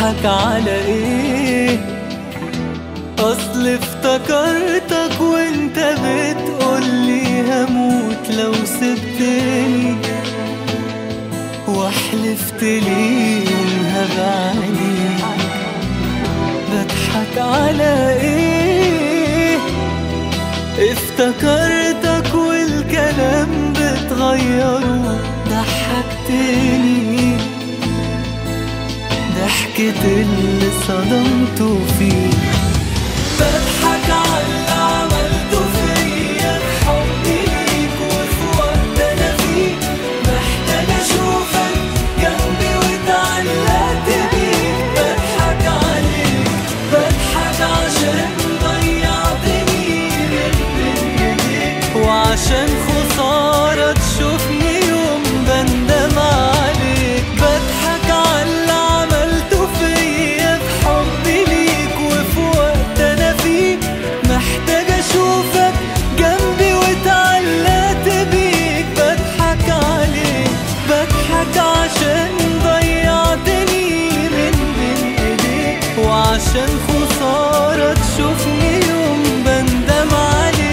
بضحك على ايه اصل افتكرتك وانت بتقولي هموت لو سبتني وحلفت لي يومها بعينيك بضحك على ايه افتكرتك والكلام بتغيره ضحكتني ضحكة اللي صدمته فيه بضحك على اللي عملته فيا بحبي ليك وفي وقت انا فيه محتاج اشوفك جنبي واتعلقت بيك بضحك عليك بضحك عشان ضيعتني من بين ايديك وعشان خسارة تشوفني يوم بندم عليك بضحك على اللي عملته فيا بحبي ليك وفي وقت انا فيه محتاج اشوفك جنبي واتعلقت بيك بضحك عليك بضحك عشان ضيعتني من بين ايديك وعشان خسارة تشوفني يوم بندم عليك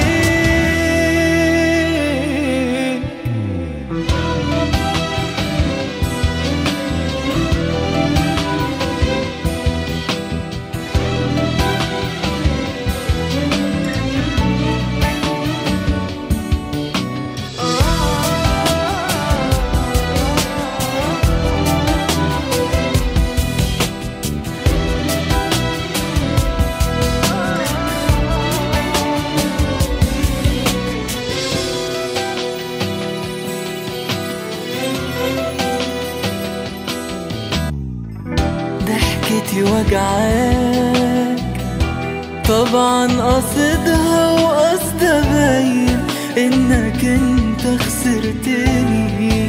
ضحكتي وجعاك طبعا قصدها وقصد باين انك انت خسرتني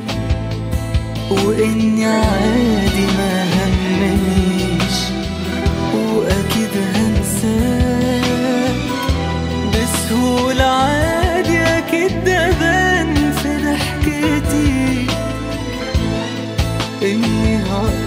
واني عادي ما همنيش واكيد هنساك بسهولة عادي اكيد ده بان في ضحكتي اني هقدر